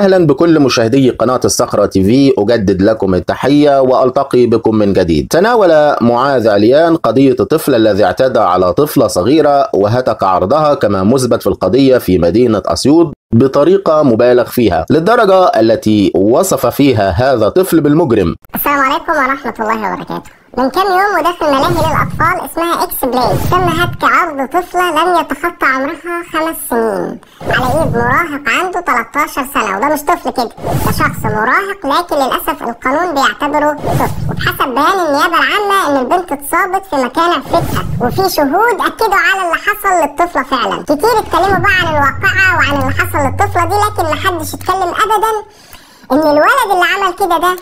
اهلا بكل مشاهدي قناه الصخره تي في اجدد لكم التحيه والتقي بكم من جديد. تناول معاذ عليان قضيه الطفل الذي اعتدى على طفله صغيره وهتك عرضها كما مثبت في القضيه في مدينه اسيوط بطريقة مبالغ فيها للدرجة التي وصف فيها هذا الطفل بالمجرم السلام عليكم ورحمة الله وبركاته من كام يوم وداخل ملاهي للأطفال اسمها إكس بلاي تم هتك عرض طفلة لم يتخطى عمرها خمس سنين على إيد مراهق عنده 13 سنة وده مش طفل كده ده شخص مراهق لكن للأسف القانون بيعتبره طفل وبحسب بيان النيابة العامة إن البنت اتصابت في مكان عفتها وفي شهود أكدوا على اللي حصل للطفلة فعلا كتير اتكلموا بقى عن الواقعة وعن اللي حصل للطفلة دي لكن محدش اتكلم أبدا إن الولد اللي عمل كده ده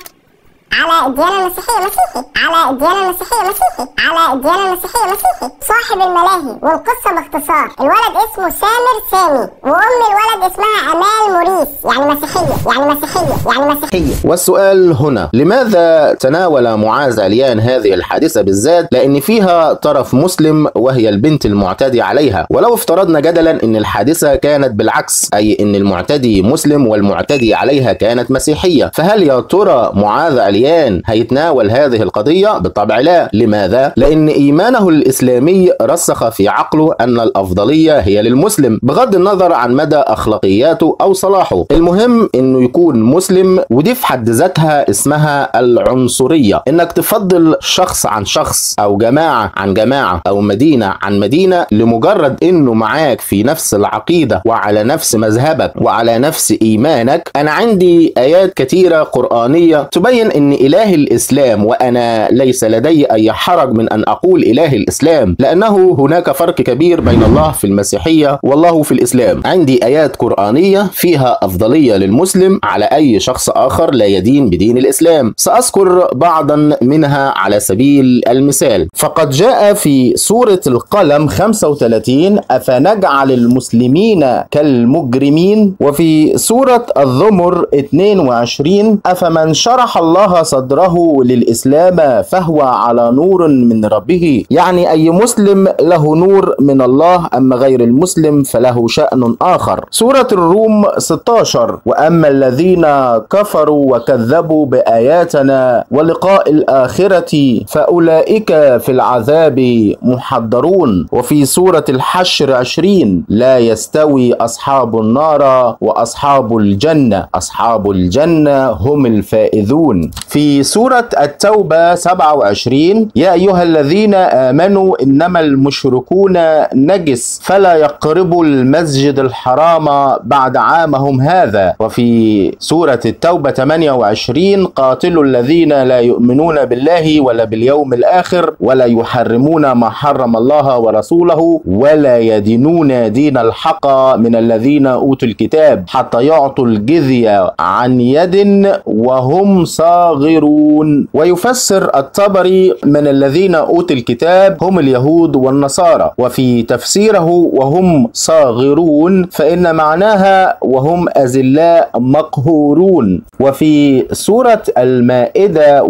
على الديانة المسيحية مسيحي على الديانة المسيحية مسيحي على الديانة المسيحية مسيحي صاحب الملاهي والقصة باختصار الولد اسمه سامر سامي وأم الولد اسمها أمال موريس يعني مسيحية يعني مسيحية يعني مسيحية والسؤال هنا لماذا تناول معاذ عليان هذه الحادثة بالذات لأن فيها طرف مسلم وهي البنت المعتدي عليها ولو افترضنا جدلا أن الحادثة كانت بالعكس أي أن المعتدي مسلم والمعتدي عليها كانت مسيحية فهل يا ترى معاذ عليان هيتناول هذه القضية بالطبع لا لماذا؟ لأن إيمانه الإسلامي رسخ في عقله أن الأفضلية هي للمسلم بغض النظر عن مدى أخلاقياته أو صلاحه المهم أنه يكون مسلم ودي في حد ذاتها اسمها العنصرية انك تفضل شخص عن شخص او جماعة عن جماعة او مدينة عن مدينة لمجرد انه معاك في نفس العقيدة وعلى نفس مذهبك وعلى نفس ايمانك انا عندي ايات كثيرة قرآنية تبين ان اله الاسلام وانا ليس لدي اي حرج من ان اقول اله الاسلام لانه هناك فرق كبير بين الله في المسيحية والله في الاسلام عندي ايات قرآنية فيها افضلية للمسلم على اي شخص اخر لا يدين بدين الاسلام ساذكر بعضا منها على سبيل المثال فقد جاء في سورة القلم 35 افنجعل المسلمين كالمجرمين وفي سورة الزمر 22 افمن شرح الله صدره للاسلام فهو على نور من ربه يعني اي مسلم له نور من الله اما غير المسلم فله شأن اخر سورة الروم 16 واما الذين كفروا وكذبوا باياتنا ولقاء الآخرة فأولئك في العذاب محضرون وفي سورة الحشر عشرين لا يستوي أصحاب النار وأصحاب الجنة أصحاب الجنة هم الفائزون في سورة التوبة 27 يا أيها الذين آمنوا إنما المشركون نجس فلا يقربوا المسجد الحرام بعد عامهم هذا وفي سورة التوبة 28 قاتلوا الذين لا يؤمنون بالله ولا باليوم الآخر ولا يحرمون ما حرم الله ورسوله ولا يدينون دين الحق من الذين أوتوا الكتاب حتى يعطوا الجزية عن يد وهم صاغرون ويفسر الطبري من الذين أوتوا الكتاب هم اليهود والنصارى وفي تفسيره وهم صاغرون فإن معناها وهم أذلاء مقهورون وفي سورة المائدة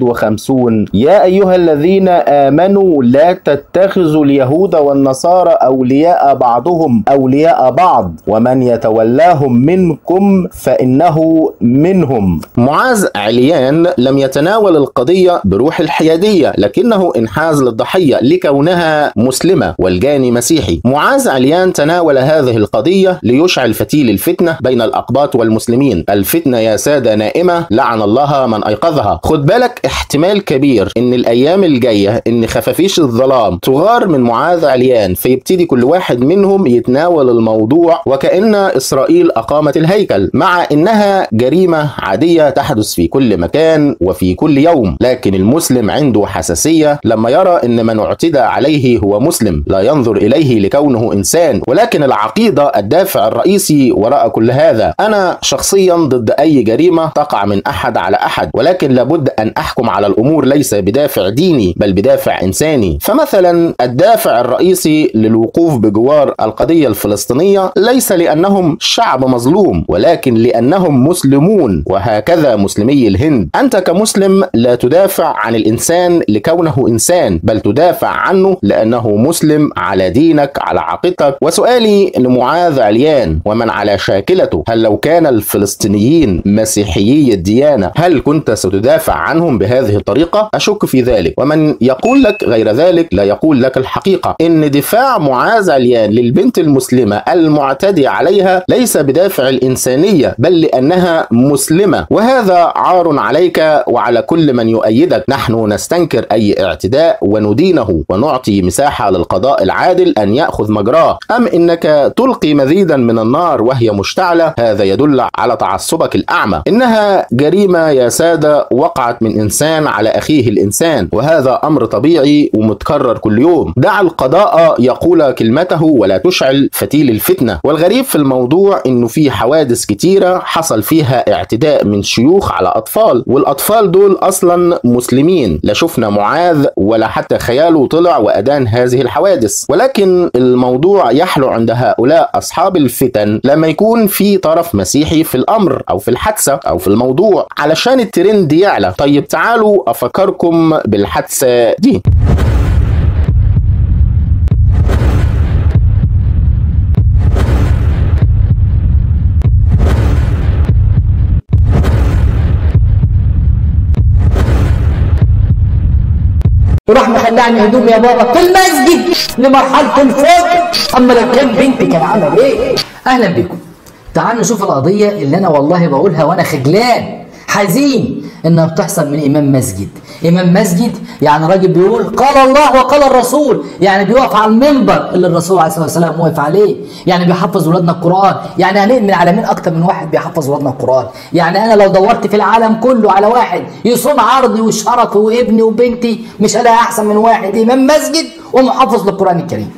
51 يا أيها الذين آمنوا لا تتخذوا اليهود والنصارى أولياء بعضهم أولياء بعض ومن يتولاهم منكم فإنه منهم معاذ عليان لم يتناول القضية بروح الحيادية لكنه انحاز للضحية لكونها مسلمة والجاني مسيحي معاذ عليان تناول هذه القضية ليشعل فتيل الفتنة بين الأقباط والمسلمين الفتنة يا سادة نائمة لعن الله من أيقظها خد بالك احتمال كبير ان الايام الجايه ان خفافيش الظلام تغار من معاذ عليان فيبتدي كل واحد منهم يتناول الموضوع وكان اسرائيل اقامت الهيكل مع انها جريمه عاديه تحدث في كل مكان وفي كل يوم لكن المسلم عنده حساسيه لما يرى ان من اعتدى عليه هو مسلم لا ينظر اليه لكونه انسان ولكن العقيده الدافع الرئيسي وراء كل هذا انا شخصيا ضد اي جريمه تقع من احد على احد ولكن لابد ان احكم على الامور ليس بدافع ديني بل بدافع انساني فمثلا الدافع الرئيسي للوقوف بجوار القضيه الفلسطينيه ليس لانهم شعب مظلوم ولكن لانهم مسلمون وهكذا مسلمي الهند انت كمسلم لا تدافع عن الانسان لكونه انسان بل تدافع عنه لانه مسلم على دينك على عقيدتك وسؤالي لمعاذ عليان ومن على شاكلته هل لو كان الفلسطينيين مسيحيي الديانه هل كنت ستدافع عنهم بهذه الطريقه اشك في ذلك ومن يقول لك غير ذلك لا يقول لك الحقيقه ان دفاع معاذ عليان للبنت المسلمه المعتدي عليها ليس بدافع الانسانيه بل لانها مسلمه وهذا عار عليك وعلى كل من يؤيدك نحن نستنكر اي اعتداء وندينه ونعطي مساحه للقضاء العادل ان ياخذ مجراه ام انك تلقي مزيدا من النار وهي مشتعله هذا يدل على تعصبك الاعمى انها جريمه يا ساده وقعت من انسان على اخيه الانسان وهذا امر طبيعي ومتكرر كل يوم دع القضاء يقول كلمته ولا تشعل فتيل الفتنه والغريب في الموضوع انه في حوادث كتيره حصل فيها اعتداء من شيوخ على اطفال والاطفال دول اصلا مسلمين لا شفنا معاذ ولا حتى خياله طلع وادان هذه الحوادث ولكن الموضوع يحلو عند هؤلاء اصحاب الفتن لما يكون في طرف مسيحي في الامر او في الحادثه او في الموضوع علشان الترند يعلى طيب تعالوا افكركم بالحادثه دي وراح مخلعني هدوم يا بابا في المسجد لمرحله الفجر اما لو كان بنتي كان عمل ايه اهلا بكم تعالوا نشوف القضيه اللي انا والله بقولها وانا خجلان حزين انها بتحصل من امام مسجد امام مسجد يعني راجل بيقول قال الله وقال الرسول يعني بيقف على المنبر اللي الرسول عليه الصلاه والسلام واقف عليه يعني بيحفظ ولادنا القران يعني هنؤمن على مين اكتر من واحد بيحفظ ولادنا القران يعني انا لو دورت في العالم كله على واحد يصوم عرضي وشرفي وابني وبنتي مش هلاقي احسن من واحد امام مسجد ومحفظ للقران الكريم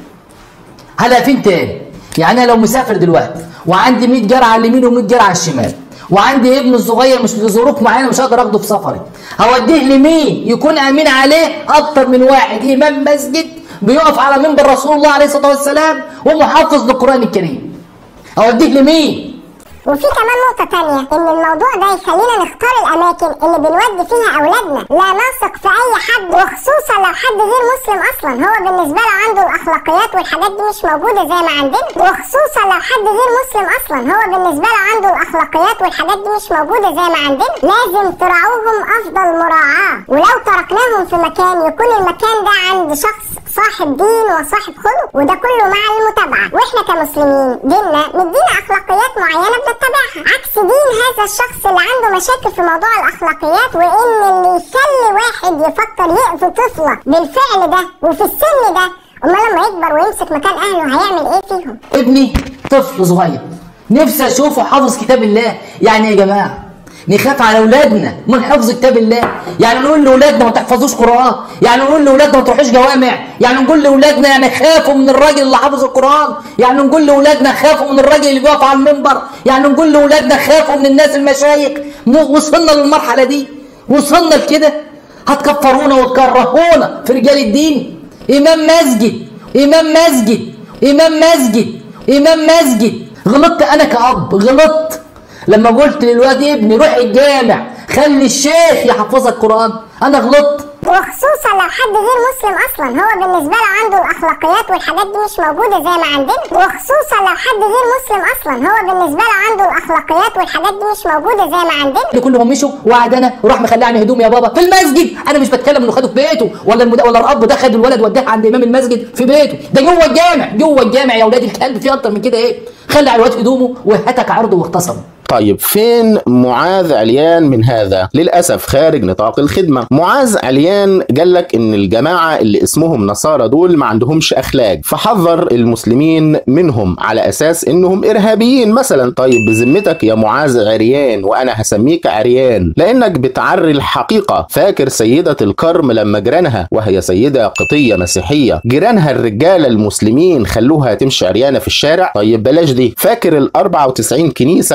هلا فين تاني يعني انا لو مسافر دلوقتي وعندي 100 جرعه على اليمين و100 جرعه على الشمال وعندي ابن الصغير مش لظروف معينه مش هقدر اخده في سفري هوديه لمين يكون امين عليه اكتر من واحد امام مسجد بيقف على منبر رسول الله عليه الصلاه والسلام ومحافظ للقران الكريم اوديه لمين وفي كمان نقطة تانية إن الموضوع ده يخلينا نختار الأماكن اللي بنودي فيها أولادنا لا نثق في أي حد وخصوصا لو حد غير مسلم أصلا هو بالنسبة له عنده الأخلاقيات والحاجات دي مش موجودة زي ما عندنا وخصوصا لو حد غير مسلم أصلا هو بالنسبة له عنده الأخلاقيات والحاجات دي مش موجودة زي ما عندنا لازم تراعوهم أفضل مراعاة ولو تركناهم في مكان يكون المكان ده عند شخص صاحب دين وصاحب خلق وده كله مع المتابعة واحنا كمسلمين ديننا مدينا اخلاقيات معينة بنتبعها عكس دين هذا الشخص اللي عنده مشاكل في موضوع الاخلاقيات وان اللي يخلي واحد يفكر يأذي طفلة بالفعل ده وفي السن ده امال لما يكبر ويمسك مكان اهله هيعمل ايه فيهم ابني طفل صغير نفسي اشوفه حافظ كتاب الله يعني يا جماعه نخاف على اولادنا من حفظ كتاب الله يعني نقول لاولادنا ما تحفظوش قران يعني نقول لاولادنا ما تروحوش جوامع يعني نقول لاولادنا يعني خافوا من الراجل اللي حافظ القران يعني نقول لاولادنا خافوا من الراجل اللي بيقف على المنبر يعني نقول لاولادنا خافوا من الناس المشايخ م- وصلنا للمرحله دي وصلنا لكده هتكفرونا وتكرهونا في رجال الدين امام مسجد امام مسجد امام مسجد امام مسجد غلطت انا كاب غلطت لما قلت للواد ابني روح الجامع خلي الشيخ يحفظك قران انا غلطت وخصوصا لو حد غير مسلم اصلا هو بالنسبه له عنده الاخلاقيات والحاجات دي مش موجوده زي ما عندنا وخصوصا لو حد غير مسلم اصلا هو بالنسبه له عنده الاخلاقيات والحاجات دي مش موجوده زي ما عندنا اللي كلهم مشوا وقعد انا وراح مخلعني هدوم يا بابا في المسجد انا مش بتكلم انه خده في بيته ولا المد... ولا الاب ده خد الولد وداه عند امام المسجد في بيته ده جوه الجامع جوه الجامع يا اولاد الكلب في اكتر من كده ايه خلي على الواد هدومه وهتك عرضه واغتصبه طيب فين معاذ عليان من هذا؟ للأسف خارج نطاق الخدمة معاذ عليان قال لك إن الجماعة اللي اسمهم نصارى دول ما عندهمش أخلاق فحذر المسلمين منهم على أساس إنهم إرهابيين مثلا طيب بذمتك يا معاذ عريان وأنا هسميك عريان لأنك بتعري الحقيقة فاكر سيدة الكرم لما جيرانها وهي سيدة قبطية مسيحية جيرانها الرجالة المسلمين خلوها تمشي عريانة في الشارع طيب بلاش دي فاكر ال 94 كنيسة اللي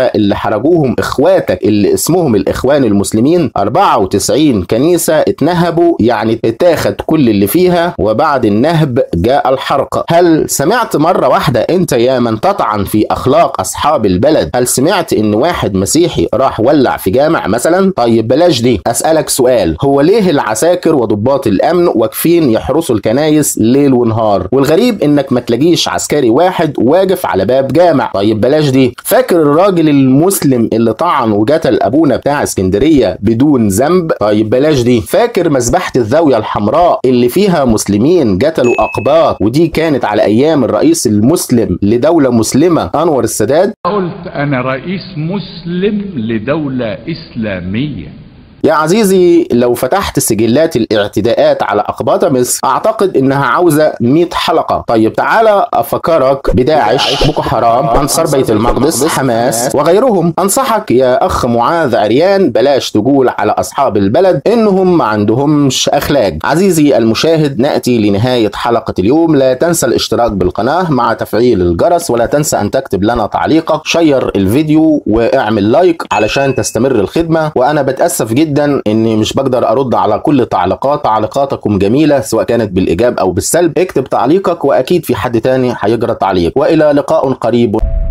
احرجوهم اخواتك اللي اسمهم الاخوان المسلمين 94 كنيسة اتنهبوا يعني اتاخد كل اللي فيها وبعد النهب جاء الحرق هل سمعت مرة واحدة انت يا من تطعن في اخلاق اصحاب البلد هل سمعت ان واحد مسيحي راح ولع في جامع مثلا طيب بلاش دي اسألك سؤال هو ليه العساكر وضباط الامن واقفين يحرسوا الكنايس ليل ونهار والغريب انك ما تلاقيش عسكري واحد واقف على باب جامع طيب بلاش دي فاكر الراجل المسلم اللي طعن وقتل ابونا بتاع اسكندريه بدون ذنب طيب بلاش دي فاكر مذبحه الزاويه الحمراء اللي فيها مسلمين قتلوا اقباط ودي كانت على ايام الرئيس المسلم لدوله مسلمه انور السادات قلت أنا رئيس مسلم لدولة إسلامية يا عزيزي لو فتحت سجلات الاعتداءات على أقباط مصر أعتقد إنها عاوزة 100 حلقة طيب تعالى أفكرك بداعش بوكو حرام أنصار بيت المقدس حماس وغيرهم أنصحك يا أخ معاذ عريان بلاش تقول على أصحاب البلد إنهم ما عندهمش أخلاق عزيزي المشاهد نأتي لنهاية حلقة اليوم لا تنسى الاشتراك بالقناة مع تفعيل الجرس ولا تنسى أن تكتب لنا تعليقك شير الفيديو واعمل لايك علشان تستمر الخدمة وأنا بتأسف جدا جدا اني مش بقدر ارد على كل تعليقات تعليقاتكم جميله سواء كانت بالايجاب او بالسلب اكتب تعليقك واكيد في حد تاني هيجرى تعليق والى لقاء قريب